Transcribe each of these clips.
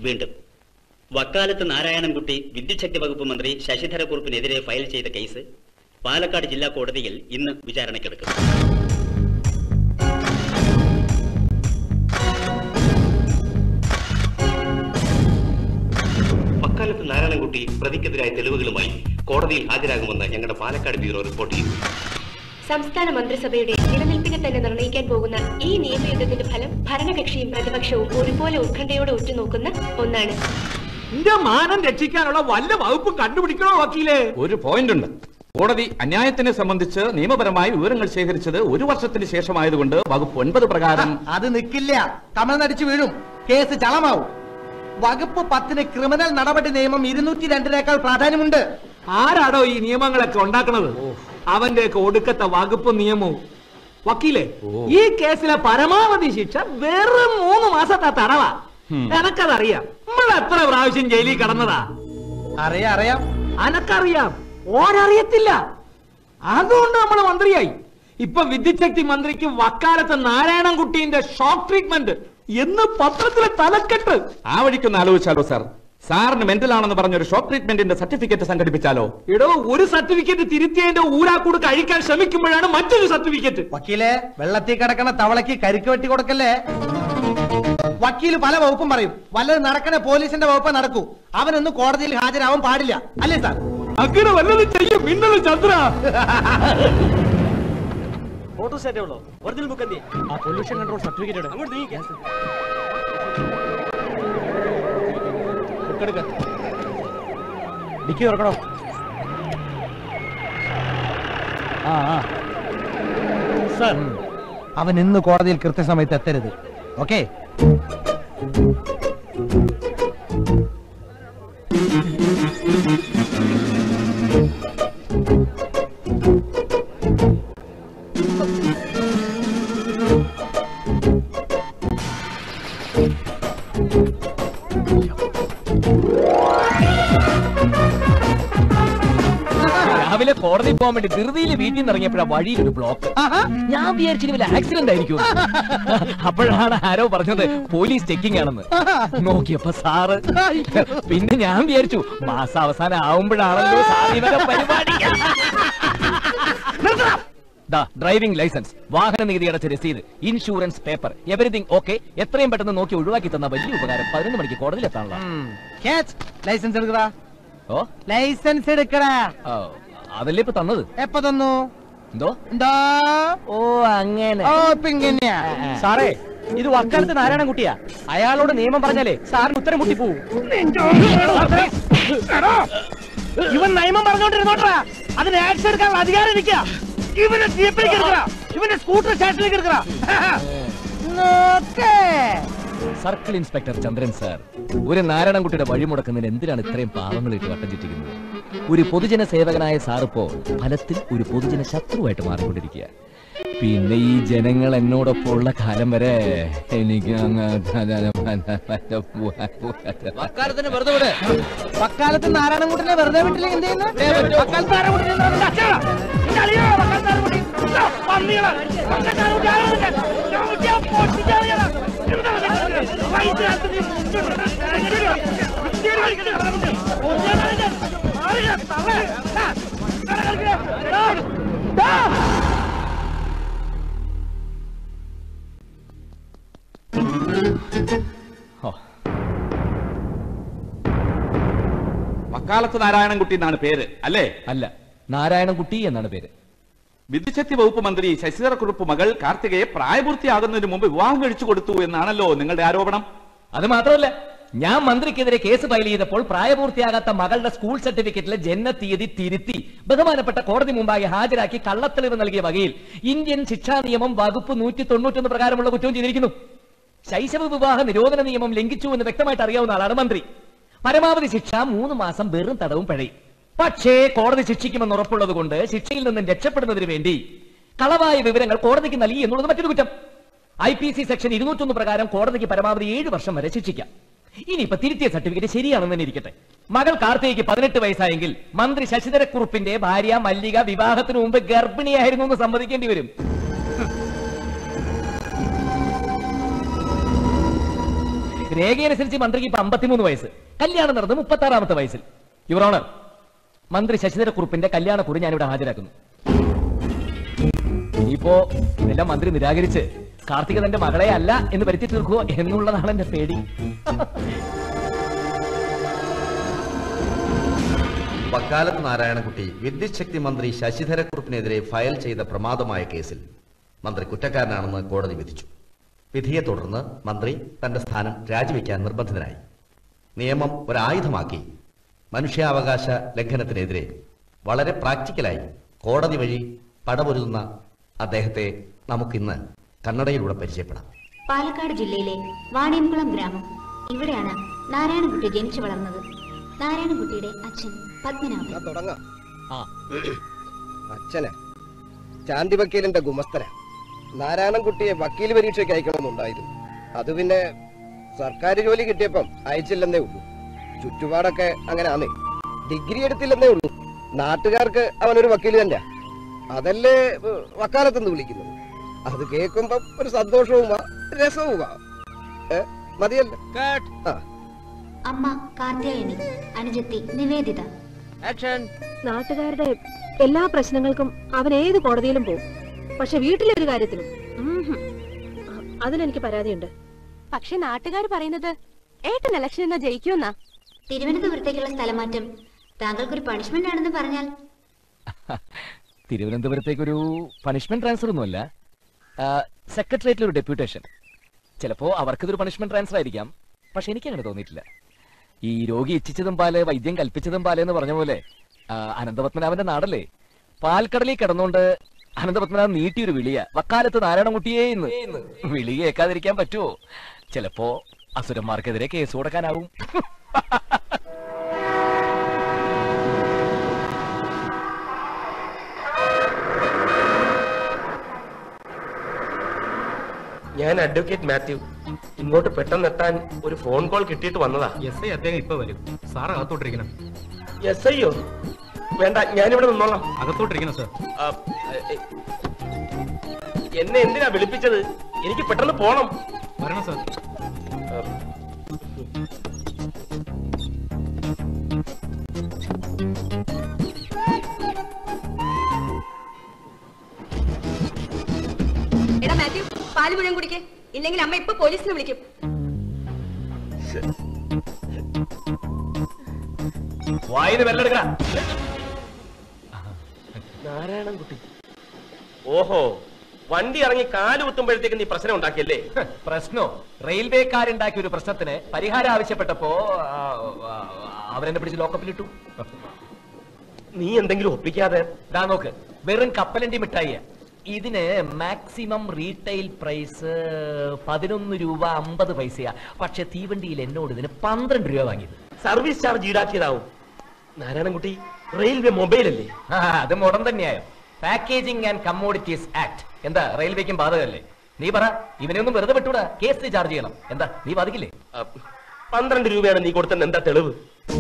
വീണ്ടും വക്കാലത്ത് നാരായണൻകുട്ടി വിദ്യുച്ഛക്തി വകുപ്പ് മന്ത്രി ശശിധരക്കുറുപ്പിനെതിരെ ഫയൽ ചെയ്ത കേസ് പാലക്കാട് ജില്ലാ കോടതിയിൽ ഇന്ന് വിചാരണയ്ക്കെടുക്കും വക്കാലത്ത് നാരായണൻകുട്ടി പ്രതിക്കെതിരായ തെളിവുകളുമായി കോടതിയിൽ ഹാജരാകുമെന്ന് ഞങ്ങളുടെ പാലക്കാട് ബ്യൂറോ റിപ്പോർട്ട് ചെയ്തു സംസ്ഥാന മന്ത്രിസഭയുടെ നിലനിൽപ്പിനെ തന്നെ നിർണ്ണയിക്കാൻ പോകുന്ന ഈ നിയമയുദ്ധത്തിന്റെ ഫലം ഭരണകക്ഷിയും പ്രതിപക്ഷവും ഒരുപോലെ ഉത്കണ്ഠയോടെ ഉറ്റുനോക്കുന്ന ഒന്നാണ് എന്റെ മാനം രക്ഷിക്കാനുള്ള വല്ല വകുപ്പും കണ്ടുപിടിക്കണോ വക്കീലേ ഒരു പോയിന്റ് ഉണ്ട് കോടതി അന്യായത്തിനെ സംബന്ധിച്ച് നിയമപരമായി വിവരങ്ങൾ ശേഖരിച്ചത് ഒരു വർഷത്തിന് ശേഷമായതുകൊണ്ട് വകുപ്പ് ഒൻപത് പ്രകാരം അത് നിൽക്കില്ല കമഴ്ന്നടിച്ചു വീഴും കേസ് ചളമാവും വകുപ്പ് പത്തിന് ക്രിമിനൽ നടപടി നിയമം ഇരുന്നൂറ്റി രണ്ടിനേക്കാൾ പ്രാധാന്യമുണ്ട് ആരാടോ ഈ നിയമങ്ങളൊക്കെ ഉണ്ടാക്കണത് അവന്റെയൊക്കെ ഒടുക്കത്തെ വകുപ്പ് നിയമവും വക്കീലെ ഈ കേസിലെ പരമാവധി ശിക്ഷ വെറും മൂന്ന് മാസത്തെ തടവാ എനക്കതറിയാം നമ്മൾ എത്ര പ്രാവശ്യം ജയിലിൽ കടന്നതാ അറിയാം അറിയാം അനക്കറിയാം ഓരറിയത്തില്ല അതുകൊണ്ട് നമ്മൾ മന്ത്രിയായി ഇപ്പൊ വിദ്യുച്ഛക്തി മന്ത്രിക്ക് വക്കാലത്ത് നാരായണൻകുട്ടീന്റെ ഷോക്ക് ട്രീറ്റ്മെന്റ് എന്ന് പത്രത്തിലെ തലക്കെട്ട് ആ വഴിക്കൊന്ന് ആലോചിച്ചാലോ സാർ സാറിന് മെന്റൽ ആണെന്ന് പറഞ്ഞ ഒരു ഷോക്ക് ട്രീറ്റ്മെന്റിന്റെ സർട്ടിഫിക്കറ്റ് സംഘടിപ്പിച്ചാലോ എടോ ഒരു സർട്ടിഫിക്കറ്റ് തിരുത്തിയതിന്റെ ഊരാക്കൂട് കഴിക്കാൻ ശ്രമിക്കുമ്പോഴാണ് മറ്റൊരു സർട്ടിഫിക്കറ്റ് വക്കീലെ വെള്ളത്തിൽ കിടക്കണ തവളയ്ക്ക് കരിക്ക് വെട്ടി കൊടുക്കല്ലേ വക്കീല് പല വകുപ്പും പറയും വല്ലത് നടക്കണ പോലീസിന്റെ വകുപ്പ് നടക്കൂ അവനൊന്നും കോടതിയിൽ ഹാജരാവാൻ പാടില്ല അല്ലേ സാർ അങ്ങനെ വല്ലത് ചെയ്യും മിന്നല് ചന്ദ്ര ഫോട്ടോ സെറ്റേ ഉള്ളൂ ഒറിജിനൽ ബുക്ക് എന്തി ആ പൊല്യൂഷൻ കൺട്രോൾ സർട്ടിഫിക്കറ്റ് അങ്ങോട്ട് നീക്കാം ബുക്ക് ഡിക്കി തുറക്കണോ ആ ആ സർ അവൻ ഇന്ന് കോടതിയിൽ കൃത്യസമയത്ത് എത്തരുത് ഓക്കെ രാവിലെ കോടതി പോകാൻ വേണ്ടി ധൃതിയിൽ വീട്ടിൽ നിന്ന് ഇറങ്ങിയപ്പോഴാ വഴിയിൽ ഒരു ബ്ലോക്ക് ഞാൻ വിചാരിച്ചു വല്ല ആക്സിഡന്റ് ആയിരിക്കും അപ്പോഴാണ് ആരോ പറഞ്ഞത് പോലീസ് ചെക്കിംഗ് ആണെന്ന് നോക്കിയപ്പോ സാറ് പിന്നെ ഞാൻ വിചാരിച്ചു മാസം അവസാനം ആവുമ്പോഴാണല്ലോ സാറിവക പരിപാടി ദാ ഡ്രൈവിംഗ് ലൈസൻസ് വാഹന നികുതി അടച്ച രസീത് ഇൻഷുറൻസ് പേപ്പർ എവറിഥിങ് ഓക്കെ എത്രയും പെട്ടെന്ന് നോക്കി ഒഴിവാക്കി തന്ന വലിയ ഉപകാരം പതിനൊന്ന് മണിക്ക് കോടതിയിൽ എത്താനുള്ള ലൈസൻസ് എടുക്കടാ ഓ ലൈസൻസ് എടുക്കടാ ഓ, അതല്ലേ ഇപ്പൊ തന്നത് എപ്പോ തന്നു എന്തോ എന്താ ഓ അങ്ങനെ ഓ ഇപ്പൊ ഇങ്ങനെയാ സാറേ ഇത് വക്കാലത്ത് നാരായണൻകുട്ടിയാ അയാളോട് നിയമം പറഞ്ഞാലേ സാറിന് ഉത്തരം മുട്ടി പോവും ഇവൻ നിയമം പറഞ്ഞോണ്ടിരുന്നോട്ടാ അതിന് ആക്ഷൻ എടുക്കാനുള്ള അധികാരം എനിക്കാ ഇവനെ ജീപ്പിലേക്ക് എടുക്കറ ഇവന്റെ സ്കൂട്ടർ സ്റ്റേഷനിലേക്ക് എടുക്കറ സർക്കിൾ ഇൻസ്പെക്ടർ ചന്ദ്രൻ സാർ ഒരു നാരായണൻകുട്ടിയുടെ വഴിമുടക്കുന്നതിന് എന്തിനാണ് ഇത്രയും പാവങ്ങൾ ഇട്ട് വട്ടം ചുറ്റിക്കുന്നത് ഒരു പൊതുജന സേവകനായ സാറിപ്പോ ഫലത്തിൽ ഒരു പൊതുജന ശത്രുവായിട്ട് മാറിക്കൊണ്ടിരിക്കുക പിന്നെ ഈ ജനങ്ങൾ എന്നോടൊപ്പം ഉള്ള കാലം വരെ എനിക്ക് അങ്ങ് വക്കാലത്തിന് വെറുതെ വിട് വക്കാലത്ത് നാരായണൻകുട്ടിനെ വെറുതെ വിട്ടില്ലെങ്കിൽ എന്ത് ചെയ്യുന്നു വക്കാലത്ത് നാരായണൻകുട്ടിനെ എന്താ നിന്റെ അച്ഛനാ? നിന്റെ അളിയനാ വക്കാലത്ത് നാരായണൻകുട്ടി? ഇതാ, പന്നികളാ. വക്കാലത്ത് നാരായണൻകുട്ടി ആരാ നിന്റെ? ഞാൻ കുട്ടിയെ പൊട്ടിച്ച് കളയലാ. എന്താ നിനക്ക്? വയസ്സുകാലത്ത് നീ എങ്ങനെയാ? വൃത്തികേട് കളിക്കണ നാരായണൻകുട്ടി. ഒന്നിനെ കളിക്കാൻ. ആരെയാ? തള്ളേ. ദാ, ഇങ്ങനെ കളിക്കണ. ദാ, ദാ. ഓ, വക്കാലത്ത് നാരായണൻകുട്ടി എന്നാണ് പേര് അല്ലേ അല്ല നാരായണൻകുട്ടി എന്നാണ് പേര് വിദ്യുച്ഛക്തി വകുപ്പ് മന്ത്രി ശശിധരക്കുറുപ്പ് മകൾ കാർത്തികയെ പ്രായപൂർത്തിയാകുന്നതിന് മുമ്പ് വിവാഹം കഴിച്ചു കൊടുത്തു എന്നാണല്ലോ നിങ്ങളുടെ ആരോപണം അത് മാത്രമല്ല ഞാൻ മന്ത്രിക്കെതിരെ കേസ് ഫയൽ ചെയ്തപ്പോൾ പ്രായപൂർത്തിയാകാത്ത മകളുടെ സ്കൂൾ സർട്ടിഫിക്കറ്റിലെ ജന്മ തീയതി തിരുത്തി ബഹുമാനപ്പെട്ട കോടതി മുമ്പാകെ ഹാജരാക്കി കള്ളത്തെളിവ് നൽകിയ വകയിൽ ഇന്ത്യൻ ശിക്ഷാ നിയമം വകുപ്പ് നൂറ്റി തൊണ്ണൂറ്റൊന്ന് പ്രകാരമുള്ള കുറ്റവും ചെയ്തിരിക്കുന്നു ശൈശവ വിവാഹ നിരോധന നിയമം ലംഘിച്ചു എന്ന് വ്യക്തമായിട്ട് അറിയാവുന്ന ആളാണ് മന്ത്രി പരമാവധി ശിക്ഷ മൂന്ന് മാസം വെറും തടവും പഴയും പക്ഷേ കോടതി ശിക്ഷിക്കുമെന്ന് ഉറപ്പുള്ളത് കൊണ്ട് ശിക്ഷയിൽ നിന്നും രക്ഷപ്പെടുന്നതിന് വേണ്ടി കളവായ വിവരങ്ങൾ കോടതിക്ക് നൽകി എന്നുള്ളത് മറ്റൊരു കുറ്റം ഐ പി സി സെക്ഷൻ ഇരുന്നൂറ്റൊന്ന് പ്രകാരം കോടതിക്ക് പരമാവധി ഏഴ് വർഷം വരെ ശിക്ഷിക്കാം ഇനിയിപ്പോ തിരുത്തിയ സർട്ടിഫിക്കറ്റ് ശരിയാണെന്ന് തന്നെ ഇരിക്കട്ടെ മകൾ കാർത്തികയ്ക്ക് പതിനെട്ട് വയസ്സായെങ്കിൽ മന്ത്രി ശശിധരക്കുറുപ്പിന്റെ ഭാര്യ മല്ലിക വിവാഹത്തിനു മുമ്പ് ഗർഭിണിയായിരുന്നു എന്ന് സമ്മതിക്കേണ്ടി വരും രേഖയനുസരിച്ച് മന്ത്രിക്ക് ഇപ്പൊ അമ്പത്തിമൂന്ന് വയസ്സ് കല്യാണം നടന്നത് മുപ്പത്തി ആറാമത്തെ വയസ്സിൽ യുവർ ഓണർ മന്ത്രി ശശിധര കുറുപ്പിന്റെ കല്യാണക്കുറി ഞാനിവിടെ ഹാജരാക്കുന്നു ഇനിയിപ്പോ ഇതെല്ലാം മന്ത്രി നിരാകരിച്ച് കാർത്തിക തന്റെ മകളെ അല്ല എന്ന് വരുത്തി തീർക്കുമോ എന്നുള്ളതാണ് എന്റെ പേടി വക്കാലത്ത് നാരായണൻകുട്ടി വിദ്യുത് ശക്തി മന്ത്രി ശശിധരക്കുറുപ്പിനെതിരെ ഫയൽ ചെയ്ത പ്രമാദമായ കേസിൽ മന്ത്രി കുറ്റക്കാരനാണെന്ന് കോടതി വിധിച്ചു വിധിയെ തുടർന്ന് മന്ത്രി തന്റെ സ്ഥാനം രാജിവെക്കാൻ നിർബന്ധിതനായി നിയമം ഒരായുധമാക്കി മനുഷ്യാവകാശ ലംഘനത്തിനെതിരെ വളരെ പ്രാക്ടിക്കലായി കോടതി വഴി പടപൊരുതുന്ന അദ്ദേഹത്തെ നമുക്കിന്ന് കന്നഡയിലൂടെ പരിചയപ്പെടാം പാലക്കാട് ജില്ലയിലെ വാണിയംകുളം ഗ്രാമം ഇവിടെയാണ് നാരായണൻകുട്ടി ജനിച്ചു വളർന്നത് നാരായണൻകുട്ടിയുടെ അച്ഛൻ പത്മനാഭൻ തുടങ്ങാം അച്ഛനെ ചാണ്ടി വക്കീലിന്റെ ഗുമസ്തന നാരായണൻകുട്ടിയെ വക്കീൽ പരീക്ഷയ്ക്ക് അയക്കണമെന്നുണ്ടായിരുന്നു അത് പിന്നെ സർക്കാർ ജോലി കിട്ടിയപ്പം അയച്ചില്ലെന്നേ ഉള്ളൂ ചുറ്റുപാടൊക്കെ അങ്ങനെ ആന്നേ ഡിഗ്രി എടുത്തില്ലെന്നേ ഉള്ളൂ നാട്ടുകാർക്ക് അവനൊരു വക്കീൽ തന്നെ അതല്ലേ ഏഹ്, വക്കാലത്തെന്ന് വിളിക്കുന്നത് അത് കേൾക്കുമ്പം ഒരു സന്തോഷവും രസവും ഏ മതിയല്ലോ ആ അമ്മ കാർത്യായനി അനുജത്തി നിവേദിത നാട്ടുകാരുടെ എല്ലാ പ്രശ്നങ്ങൾക്കും അവൻ ഏത് കോടതിയിലും പോകും പക്ഷെ വീട്ടിലെ ഒരു കാര്യത്തിനും ഉംഹും. അ- അതിനെനിക്ക് പരാതിയുണ്ട് പക്ഷെ നാട്ടുകാർ പറയുന്നത് ഏട്ടൻ ഇലക്ഷൻ എന്നാ ജയിക്കുമെന്നാ തിരുവനന്തപുരത്തേക്കുള്ള സ്ഥലമാറ്റം താങ്കൾക്കൊരു പണിഷ്മെന്റ് ആണെന്ന് പറഞ്ഞാൽ തിരുവനന്തപുരത്തേക്ക് ഒരു പണിഷ്മെന്റ് ട്രാൻസ്ഫർ ഒന്നുമല്ല സെക്രട്ടേറിയറ്റിൽ ഒരു ഡെപ്യൂട്ടേഷൻ ചിലപ്പോ അവർക്കിതൊരു പണിഷ്മെന്റ് ട്രാൻസ്ഫർ ആയിരിക്കാം പക്ഷെ എനിക്ക് അങ്ങനെ തോന്നിയിട്ടില്ല ഈ രോഗി ഇച്ഛിച്ചതും പാല് വൈദ്യം കൽപ്പിച്ചതും പാല് എന്ന് പറഞ്ഞ പോലെ ആ, അനന്തപത്മനാഭന്റെ നാടല്ലേ പാൽക്കടലിൽ കിടന്നുകൊണ്ട് അനന്തപത്മനാഭൻ നീട്ടിയൊരു വിളിയ വക്കാലത്ത് നാരായണൻകുട്ടിയേ ഇന്ന് വിളി കേൾക്കാതിരിക്കാൻ പറ്റുമോ ചിലപ്പോ അസുരന്മാർക്കെതിരെ കേസ് കൊടുക്കാനാവും ഞാൻ അഡ്വക്കേറ്റ് മാത്യു ഇങ്ങോട്ട് പെട്ടെന്ന് എത്താൻ ഒരു ഫോൺ കോൾ കിട്ടിയിട്ട് വന്നതാ എസ് ഐ അദ്ദേഹം ഇപ്പൊ വരും സാർ അകത്തോട്ടിരിക്കണം എസ് ഐയോ വേണ്ട ഞാനിവിടെ നിന്നോളാം അകത്തോട്ടിരിക്കണം സാർ ആ, എ, എ, എന്നെ എന്തിനാ വിളിപ്പിച്ചത് എനിക്ക് പെട്ടെന്ന് പോണം വരണം സാർ ആ, എടാ മാത്യു പാല് മുഴുവൻ കുടിക്കേ ഇല്ലെങ്കിൽ അമ്മ ഇപ്പൊ പോലീസിനെ വിളിക്കും വായിന്ന് വെല്ലെടുക്കണ നാരായണൻകുട്ടി ഓഹോ വണ്ടി ഇറങ്ങി കാല് കുത്തുമ്പോഴത്തേക്ക് നീ പ്രശ്നം ഉണ്ടാക്കിയല്ലേ പ്രശ്നോ റെയിൽവേക്കാരുണ്ടാക്കിയ ഒരു പ്രശ്നത്തിന് പരിഹാരം ആവശ്യപ്പെട്ടപ്പോ ആ, ആ, അവരെന്നെ പിടിച്ച് ലോക്കപ്പിലിട്ടു നീ എന്തെങ്കിലും ഒപ്പിക്കാതെ ദാ നോക്ക് വെറും കപ്പലണ്ടി മിഠായിയ ഇതിന് മാക്സിമം റീറ്റെയിൽ പ്രൈസ് പതിനൊന്ന് രൂപ അമ്പത് പൈസയാ പക്ഷെ തീവണ്ടിയിൽ എന്നോട് ഇതിന് പന്ത്രണ്ട് രൂപ വാങ്ങിയത് സർവീസ് ചാർജ് ഈടാക്കിയതാവും നാരായണൻകുട്ടി റെയിൽവേ മൊബൈൽ അല്ലേ ആ, അത് മുടം തന്നെയായോ പാക്കേജിംഗ് ആൻഡ് കമ്മോഡിറ്റീസ് ആക്ട് എന്താ റെയിൽവേക്കും ബാധകല്ലേ നീ പറ ഇവനെയൊന്നും വെറുതെ വിട്ടൂടാ കേസ് ചാർജ് ചെയ്യണം എന്താ നീ ബാധിക്കില്ലേ ആ, പന്ത്രണ്ട് രൂപയാണ് നീ കൊടുത്തത് എന്താ തെളിവ്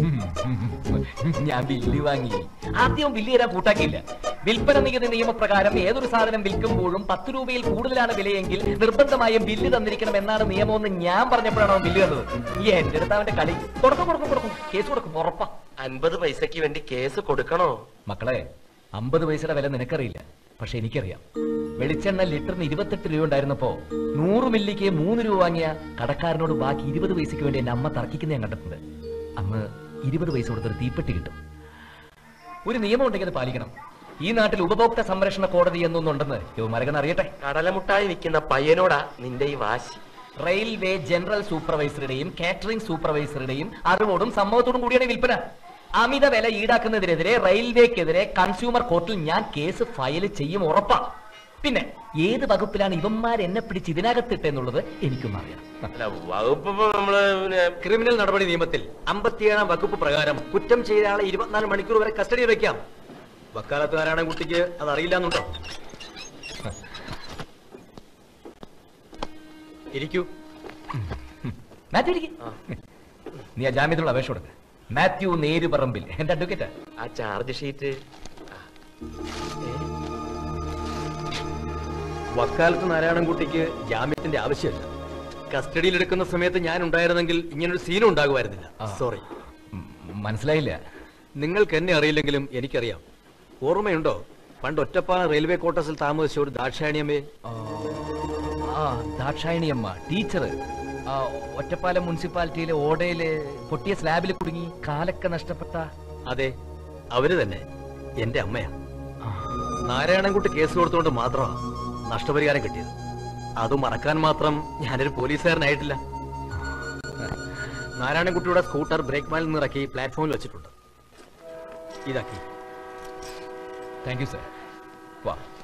ഞാൻ ബില്ല് വാങ്ങി ആദ്യം ബില്ല് തരാൻ കൂട്ടാക്കിയില്ല വിൽപ്പന നികുതി നിയമപ്രകാരം ഏതൊരു സാധനം വിൽക്കുമ്പോഴും പത്ത് രൂപയിൽ കൂടുതലാണ് വിലയെങ്കിൽ നിർബന്ധമായും ബില്ല് തന്നിരിക്കണം എന്നാണ് നിയമമെന്ന് ഞാൻ പറഞ്ഞപ്പോഴാണ് അവൻ ബില്ല് തന്നത് ഈ എന്റെ അടുത്ത് അവന്റെ കളി കൊടുക്കും കൊടുക്കും കൊടുക്കും കേസ് കൊടുക്കും ഉറപ്പാ അൻപത് പൈസക്ക് വേണ്ടി കേസ് കൊടുക്കണോ മക്കളെ അമ്പത് പൈസയുടെ വില നിനക്കറിയില്ല പക്ഷെ എനിക്കറിയാം വെളിച്ചെണ്ണ ലിറ്ററിന് ഇരുപത്തെട്ട് രൂപ ഉണ്ടായിരുന്നപ്പോ നൂറ് മില്ലിക്ക് മൂന്ന് രൂപ വാങ്ങിയ കടക്കാരനോട് ബാക്കി ഇരുപത് പൈസക്ക് വേണ്ടി എന്റെ അമ്മ തർക്കിക്കുന്ന ഞാൻ കണ്ടിട്ടുണ്ട് അന്ന് ഇരുപത് പൈസ കൊടുത്തൊരു തീപ്പെട്ടി കിട്ടും ഒരു നിയമം ഉണ്ടെങ്കിൽ അത് പാലിക്കണം ഈ നാട്ടിൽ ഉപഭോക്തൃ സംരക്ഷണ കോടതി എന്നൊന്നുണ്ടെന്ന് യുവമാരകൻ അറിയട്ടെ കടലമുട്ടായി വിൽക്കുന്ന പയ്യനോടാ നിന്റെ ഈ വാശി റെയിൽവേ ജനറൽ സൂപ്പർവൈസറുടെയും കാറ്ററിംഗ് സൂപ്പർവൈസറുടെയും അറിവോടും സമ്മതത്തോടും കൂടിയാണ് ഈ വിൽപ്പന അമിത വില ഈടാക്കുന്നതിനെതിരെ റെയിൽവേക്കെതിരെ കൺസ്യൂമർ കോർട്ടിൽ ഞാൻ കേസ് ഫയൽ ചെയ്യും ഉറപ്പാ പിന്നെ ഏത് വകുപ്പിലാണ് ഇവന്മാർ എന്നെ പിടിച്ച് ഇതിനകത്തിട്ടെന്നുള്ളത് എനിക്കും അറിയാം അല്ല വകുപ്പ് ഇപ്പൊ നമ്മള് പിന്നെ ക്രിമിനൽ നടപടി നിയമത്തിൽ അമ്പത്തിയേഴാം വകുപ്പ് പ്രകാരം കുറ്റം ചെയ്ത ആളെ ഇരുപത്തിനാല് മണിക്കൂർ വരെ കസ്റ്റഡിയിൽ വെക്കാം വക്കാലത്ത് നാരായണൻകുട്ടിക്ക് അത് അറിയില്ലാന്നുണ്ടോ ഇരിക്കൂ മാത്യു ഇരിക്ക്. നീ ആ ജാമ്യത്തിലുള്ള അപേക്ഷ കൊടുക്ക മാത്യു നേരുപറമ്പിൽ എന്റെ അഡ്വക്കേറ്റാ ആ ചാർജ് ഷീറ്റ് വക്കാലത്ത് നാരായണൻകുട്ടിക്ക് ജാമ്യത്തിന്റെ ആവശ്യമില്ല കസ്റ്റഡിയിൽ എടുക്കുന്ന സമയത്ത് ഞാൻ ഉണ്ടായിരുന്നെങ്കിൽ ഇങ്ങനൊരു സീനും ഉണ്ടാകുമായിരുന്നില്ല സോറി മനസ്സിലായില്ല നിങ്ങൾക്ക് എന്നെ അറിയില്ലെങ്കിലും എനിക്കറിയാം ഓർമ്മയുണ്ടോ പണ്ട് ഒറ്റപ്പാലം റെയിൽവേ ക്വാർട്ടേഴ്സിൽ താമസിച്ച ഒരു ദാക്ഷായണിയമ്മയെ ആ ദാക്ഷായണിയമ്മ ടീച്ചർ ഒറ്റപ്പാലം മുനിസിപ്പാലിറ്റിയിലെ ഓടയില് പൊട്ടിയ സ്ലാബിൽ കുടുങ്ങി കാലൊക്കെ നഷ്ടപ്പെട്ട അതെ അവര് തന്നെ എന്റെ അമ്മയാ നാരായണൻകുട്ടി കേസ് കൊടുത്തുകൊണ്ട് മാത്രമാ നഷ്ടപരിഹാരം കിട്ടിയത് അത് മറക്കാൻ മാത്രം ഞാനൊരു പോലീസുകാരനായിട്ടില്ല നാരായണൻകുട്ടിയുടെ സ്കൂട്ടർ ബ്രേക്ക് മാലിൽ നിന്ന് ഇറക്കി പ്ലാറ്റ്ഫോമിൽ വെച്ചിട്ടുണ്ട് ഇതാക്കി താങ്ക് യു സർ വാ